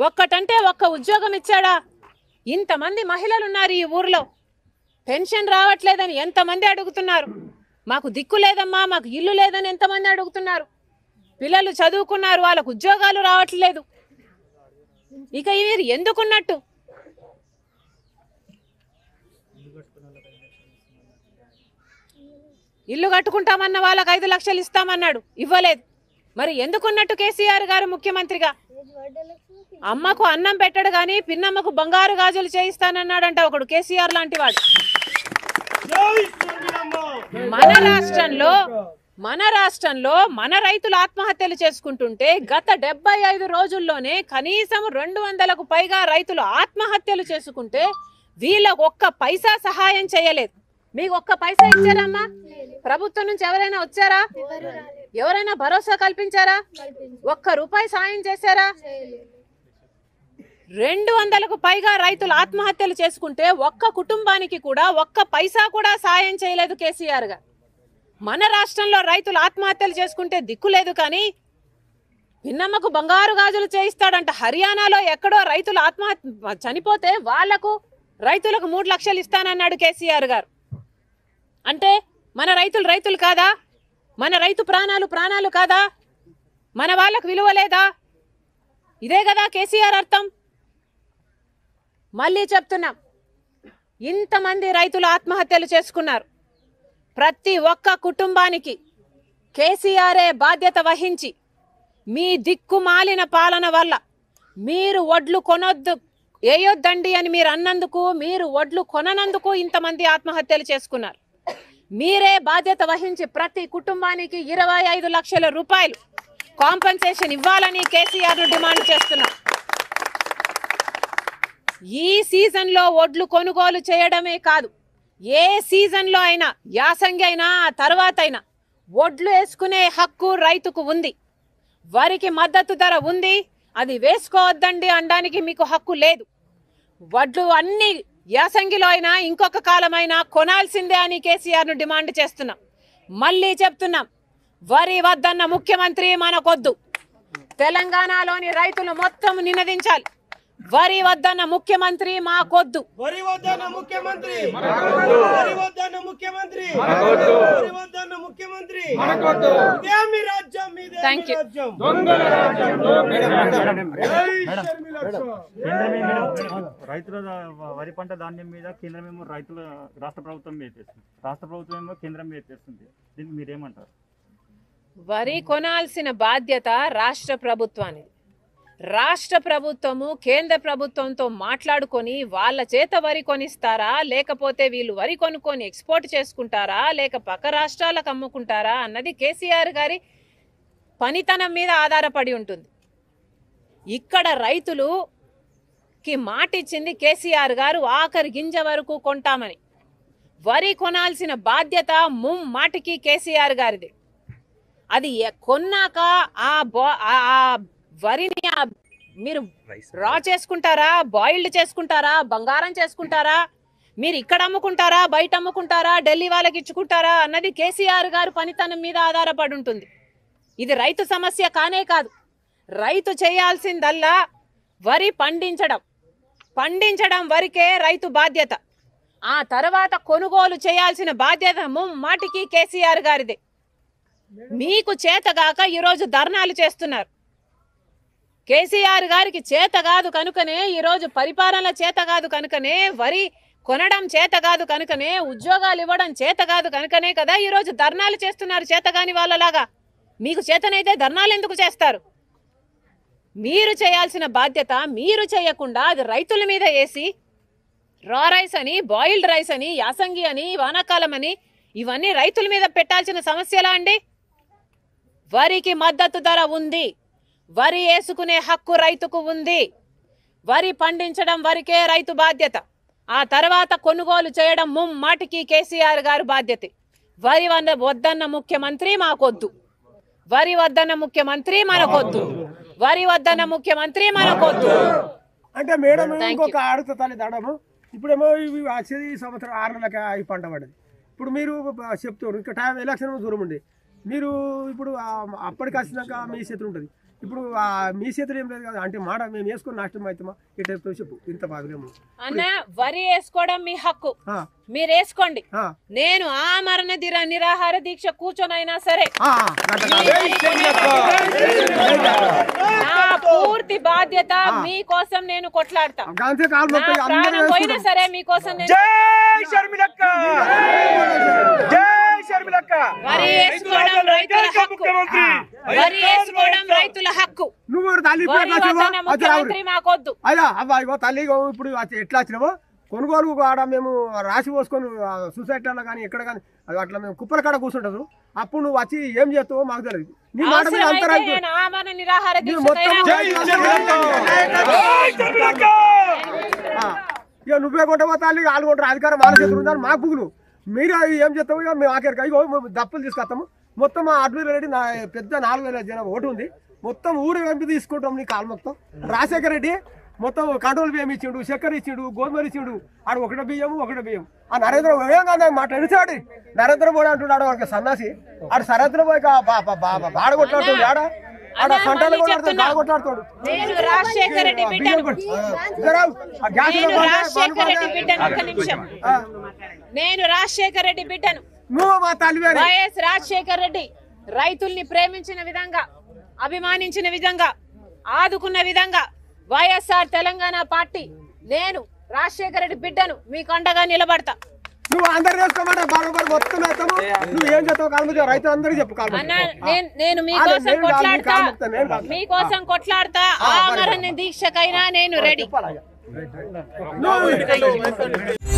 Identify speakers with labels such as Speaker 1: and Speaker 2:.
Speaker 1: ఒక్కటంటే ఒక్క ఉద్యోగం ఇచ్చాడా ఇంతమంది మహిళలు ఉన్నారు ఈ ఊర్లో పెన్షన్ రావట్లేదని ఎంతమంది అడుగుతున్నారు మాకు దిక్కు లేదమ్మా మాకు ఇల్లు లేదని ఎంతమంది అడుగుతున్నారు పిల్లలు చదువుకున్నారు వాళ్ళకు ఉద్యోగాలు రావట్లేదు ఇక వీరు ఎందుకున్నట్టు ఇల్లు కట్టుకుంటామన్న వాళ్ళకి ఐదు లక్షలు ఇస్తామన్నాడు ఇవ్వలేదు మరి ఎందుకున్నట్టు కేసీఆర్ గారు ముఖ్యమంత్రిగా అమ్మకు అన్నం పెట్టడు గాని పిన్నమ్మకు బంగారు గాజులు చేయిస్తానన్నాడంట ఒకడు కేసీఆర్ లాంటి వాడు మన రాష్ట్రంలో మన రాష్ట్రంలో మన రైతులు ఆత్మహత్యలు చేసుకుంటుంటే గత డెబ్బై ఐదు రోజుల్లోనే కనీసం రెండు వందలకు పైగా రైతులు ఆత్మహత్యలు చేసుకుంటే వీళ్ళకు ఒక్క పైసా సహాయం చేయలేదు మీకు ఒక్క పైసా ఇచ్చారమ్మా ప్రభుత్వం నుంచి ఎవరైనా వచ్చారా ఎవరైనా భరోసా కల్పించారా ఒక్క రూపాయి సాయం చేశారా రెండు వందలకు పైగా రైతులు ఆత్మహత్యలు చేసుకుంటే ఒక్క కుటుంబానికి కూడా ఒక్క పైసా కూడా సాయం చేయలేదు కేసీఆర్ గారు మన రాష్ట్రంలో రైతులు ఆత్మహత్యలు చేసుకుంటే దిక్కు లేదు కానీ పిన్నమ్మకు బంగారు గాజులు చేయిస్తాడంట హర్యానాలో ఎక్కడో రైతులు ఆత్మహత్య చనిపోతే వాళ్లకు రైతులకు మూడు లక్షలు ఇస్తానన్నాడు కేసీఆర్ గారు అంటే మన రైతులు రైతులు కాదా మన రైతు ప్రాణాలు ప్రాణాలు కాదా మన వాళ్ళకు విలువ లేదా ఇదే కదా కేసీఆర్ అర్థం మళ్ళీ చెప్తున్నాం ఇంతమంది రైతులు ఆత్మహత్యలు చేసుకున్నారు ప్రతి ఒక్క కుటుంబానికి కేసీఆరే బాధ్యత వహించి మీ దిక్కుమాలిన పాలన వల్ల మీరు వడ్లు కొనొద్దు వేయొద్దండి అని మీరు అన్నందుకు మీరు వడ్లు కొననందుకు ఇంతమంది ఆత్మహత్యలు చేసుకున్నారు మీరే బాధ్యత వహించి ప్రతి కుటుంబానికి ఇరవై ఐదు లక్షల రూపాయలు కాంపన్సేషన్ ఇవ్వాలని కేసీఆర్ ను డిమాండ్ చేస్తున్నాం ఈ సీజన్ లో వడ్లు కొనుగోలు చేయడమే కాదు ఏ సీజన్ లో అయినా యాసంగి అయినా ఆ తర్వాత అయినా వడ్లు వేసుకునే హక్కు రైతుకు ఉంది వరికి మద్దతు ధర ఉంది అది వేసుకోవద్దండి అనడానికి మీకు హక్కు లేదు వడ్లు అన్ని యాసంగిలో అయినా ఇంకొక కాలమైనా కొనాల్సిందే అని కేసీఆర్ ను డిమాండ్ చేస్తున్నాం మళ్ళీ చెప్తున్నాం వరి వద్దన్న ముఖ్యమంత్రి మనకొద్దు తెలంగాణలోని రైతులు మొత్తం నినదించాలి వరి వద్దన్న ముఖ్యమంత్రి మాకొద్దు
Speaker 2: వరి వద్దన్న ముఖ్యమంత్రి వరి వద్దన్న ముఖ్యమంత్రి వరి వద్దన్న ముఖ్యమంత్రి ఇదే మీ రాజ్యం మీదే
Speaker 1: Thank
Speaker 2: మీ
Speaker 1: you.
Speaker 2: రాజ్యం జై షర్మిల షా.
Speaker 3: కేంద్రమేమో రైతుల ద- వరి పంట ధాన్యం మీద కేంద్రమేమో రైతుల రాష్ట్ర ప్రభుత్వం మీద ఎత్తేస్తుంది రాష్ట్ర ప్రభుత్వం ఏమో కేంద్రం మీద ఎత్తేస్తుంది దీనికి మీరేమంటారు
Speaker 1: వరి కొనాల్సిన బాధ్యత రాష్ట్ర ప్రభుత్వానికి రాష్ట్ర ప్రభుత్వము కేంద్ర ప్రభుత్వంతో మాట్లాడుకొని వాళ్ళ చేత వరి కొనిస్తారా లేకపోతే వీళ్ళు వరి కొనుక్కొని ఎక్స్పోర్ట్ చేసుకుంటారా లేక పక్క రాష్ట్రాలకు అమ్ముకుంటారా అన్నది కేసీఆర్ గారి పనితనం మీద ఆధారపడి ఉంటుంది ఇక్కడ రైతులు కి మాట ఇచ్చింది కేసీఆర్ గారు ఆఖరి గింజ వరకు కొంటామని వరి కొనాల్సిన బాధ్యత ముమ్ మాటికి కేసీఆర్ గారిది అది ఎ- కొన్నాక ఆ బా- ఆ ఆ వరిని ఆ మీరు రా చేసుకుంటారా బాయిల్డ్ చేసుకుంటారా బంగారం చేసుకుంటారా మీరు ఇక్కడ అమ్ముకుంటారా బయట అమ్ముకుంటారా ఢిల్లీ వాళ్ళకి ఇచ్చుకుంటారా అన్నది కేసీఆర్ గారు పనితనం మీద ఆధారపడి ఉంటుంది ఇది రైతు సమస్య కానే కాదు రైతు చేయాల్సిందల్లా వరి పండించడం పండించడం వరకే రైతు బాధ్యత ఆ తర్వాత కొనుగోలు చేయాల్సిన బాధ్యత మాటికి కేసీఆర్ గారిదే మీకు చేతగాక ఈరోజు ధర్నాలు చేస్తున్నారు కేసీఆర్ గారికి చేత కాదు కనుకనే ఈరోజు పరిపాలన చేత కాదు కనుకనే వరి కొనడం చేత కాదు కనుకనే ఉద్యోగాలు ఇవ్వడం చేత కాదు కనుకనే కదా ఈరోజు ధర్నాలు చేస్తున్నారు చేతగాని వాళ్ళలాగా మీకు చేతనైతే ధర్నాలు ఎందుకు చేస్తారు మీరు చేయాల్సిన బాధ్యత మీరు చేయకుండా అది రైతుల మీద వేసి రా రైస్ అని బాయిల్డ్ రైస్ అని యాసంగి అని వానాకాలం అని ఇవన్నీ రైతుల మీద పెట్టాల్సిన సమస్యలా అండి వరికి మద్దతు ధర ఉంది వరి వేసుకునే హక్కు రైతుకు ఉంది వరి పండించడం వరకే రైతు బాధ్యత ఆ తర్వాత కొనుగోలు చేయడం ముమ్మాటికి కేసీఆర్ గారు బాధ్యత వరి వన్న వద్దన్న ముఖ్యమంత్రి మాకొద్దు వరి వద్దన్న ముఖ్యమంత్రి మనకొద్దు వరి వద్దన్న ముఖ్యమంత్రి మనకొద్దు
Speaker 2: అంటే మేడం
Speaker 1: Thank
Speaker 2: ఇంకొక ఆడుతా తల్లి దడము ఇప్పుడేమో ఇవి వచ్చేది ఈ సంవత్సరం ఆరు నెలలకి ఈ పంట పడ్డది ఇప్పుడు మీరు బ- చెప్తారు ఇంకా టైం ఎలక్షన్ దూరం ఉండి మీరు ఇప్పుడు ఆ- అప్పటికి వచ్చినాక మీ చేతులు ఉంటుంది ఇప్పుడు ఆ మీ చేతులు ఏం లేదు కదా అంటే మాట మేము వేసుకొని నష్టం అవుతామా ఇటు చెప్తావు చెప్పు ఇంత బాగలేము
Speaker 1: అన్న వరి వేసుకోవడం మీ హక్కు
Speaker 2: ఆ,
Speaker 1: మీరు వేసుకోండి
Speaker 2: ఆ,
Speaker 1: నేను ఆమరణ దిర నిరాహార దీక్ష కూర్చొనైనా సరే
Speaker 2: ఆ, అట్లా కాదు.
Speaker 1: నా పూర్తి బాధ్యత మీకోసం నేను కొట్లాడతా
Speaker 2: అంతే కాలు
Speaker 1: నా
Speaker 2: మొత్తం అందరూ
Speaker 1: ప్రాణం పోయినా
Speaker 2: వేసుకుంటాం.
Speaker 1: సరే మీకోసం నేను
Speaker 4: జై షర్మిలక్క జై షర్మిలక్క
Speaker 1: వరి వేసుకోవడం రైతుల హక్కు వరి వేసుకోవడం రైతుల హక్కు
Speaker 2: నువ్వు కూడా తల్లి ఇప్పుడు
Speaker 1: వరి
Speaker 2: ఎట్లా వచ్చినావో?
Speaker 1: వద్దన్న
Speaker 2: వచ్చి రావురి.
Speaker 1: ముఖ్యమంత్రి మాకొద్దు
Speaker 2: అయ్యా అబ్బా ఇగో తల్లి ఇగో ఇప్పుడు వచ్చి ఎట్లా వచ్చినావో కొనుగోలు ఆడ మేము రాసి పోసుకొని సొసైటీలో కానీ ఎక్కడ కానీ అది అట్లా మేము కుప్పల కాడ కూర్చుంటారు అప్పుడు నువ్వు వచ్చి ఏం చేస్తావో మాకు తెలియదు నీ మాట మీద
Speaker 1: అవసరమైతే
Speaker 2: అంతరానికి
Speaker 1: నేను ఆమరణ నిరాహార
Speaker 2: మీరు
Speaker 1: దీక్షకైనా
Speaker 2: మొత్తం
Speaker 4: జై షర్మిలక్క
Speaker 2: ఆ, ఇక నువ్వే కొంటావో తల్లి వాళ్ళు కొంటారు అధికారం వాళ్ళ చేతులు ఉందని మా పువ్వులు మీరు అది ఏం చేస్తావు ఇక మేము ఆఖరికి ఇగో మేము దప్పులు తీసుకొస్తాము మొత్తం మా అడ్వైర్ రెడ్డి నా పెద్ద నాలుగు వేల జనం ఓటు ఉంది మొత్తం ఊరు వెంపి తీసుకుంటాం నీ కాలు మొత్తం రాజశేఖర రెడ్డి మొత్తం కంట్రోల్ బియ్యం ఇచ్చిండు చక్కెర ఇచ్చిండు గోధుమలు ఇచ్చిండు ఆడు ఒకటే బియ్యం ఒకటే బియ్యం ఆ నరేంద్ర మోడీ ఏం కాదు మాట్లాడిచాడు నరేంద్ర మోడీ అంటున్నాడు వాడికి సన్నాసి ఆడు సరద్ర పోయి బాడ కొట్లాడుతుంది ఆడ ఆడ
Speaker 1: అన్నా,
Speaker 2: సంటాలు
Speaker 1: మళ్ళీ
Speaker 2: కొట్లాడుతాడు
Speaker 1: చెప్తున్నా.
Speaker 2: బాడ కొట్లాడుతాడు
Speaker 1: నేను రాజశేఖర రెడ్డి
Speaker 2: బియ్యం
Speaker 1: బిడ్డను
Speaker 2: కొట్టు. ఇద్దరు ఆ గ్యాస్
Speaker 1: నేను
Speaker 2: లో బాగా-
Speaker 1: రాజశేఖర రెడ్డి
Speaker 2: బాగా-
Speaker 1: బిడ్డను ఒక్క నిమిషం
Speaker 2: ఆ,
Speaker 1: నేను రాజశేఖర రెడ్డి బిడ్డను
Speaker 2: నువ్వు మా తల్లి వేరే
Speaker 1: వైఎస్ రాజశేఖర రెడ్డి రైతుల్ని ప్రేమించిన విధంగా అభిమానించిన విధంగా ఆదుకున్న విధంగా వైఎస్ఆర్ తెలంగాణ పార్టీ నేను రాజశేఖర రెడ్డి బిడ్డను మీకు అండగా నిలబడతా
Speaker 2: నువ్వు అందరు చేసుకోమంటే బరోబర్ మొత్తం వేస్తాము నువ్వు ఏం చేస్తావు కాలు మీద రైతు అందరికి చెప్పు కాలు
Speaker 1: అన్న నేను నేను మీకోసం
Speaker 2: నేను కాదు,
Speaker 1: కొట్లాడతా
Speaker 2: నీ కాలు మొక్తా, నేను కాదు.
Speaker 1: మీకోసం కొట్లాడతా ఆమరణ దీక్షకైనా నేను రెడీ
Speaker 2: నువ్వు